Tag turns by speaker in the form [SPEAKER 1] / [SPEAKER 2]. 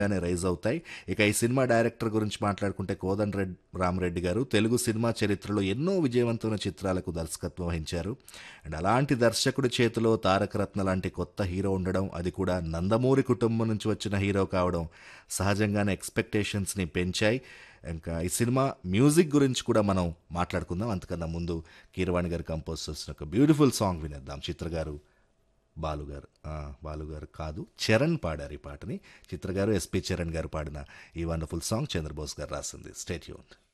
[SPEAKER 1] గానే రైజ్ అవుతాయి ఇక ఈ సినిమా డైరెక్టర్ గురించి మాట్లాడుకుంటే కోదండ రెడ్డి రామరెడ్డి గారు తెలుగు సినిమా చరిత్రలో ఎన్నో విజయవంతమైన చిత్రాలకు దర్శకత్వం వహించారు అండ్ అలాంటి దర్శకుడి చేతిలో తారకరత్న లాంటి కొత్త హీరో ఉండడం అది కూడా నందమూరి కుటుంబం నుంచి వచ్చిన హీరో కావడం సహజంగానే ఎక్స్పెక్టేషన్స్ని పెంచాయి ఇంకా ఈ సినిమా మ్యూజిక్ గురించి కూడా మనం మాట్లాడుకుందాం అంతకన్నా ముందు కీరవాణి గారు కంపోజ్ చేసిన ఒక బ్యూటిఫుల్ సాంగ్ వినేద్దాం చిత్ర గారు బాలుగారు ఆ, బాలుగారు కాదు చరణ్ పాడారు ఈ పాటని చిత్ర గారు ఎస్పి చరణ్ గారు పాడిన ఈ వండర్ఫుల్ సాంగ్ చంద్రబోస్ గారు రాసింది స్టేట్ యూన్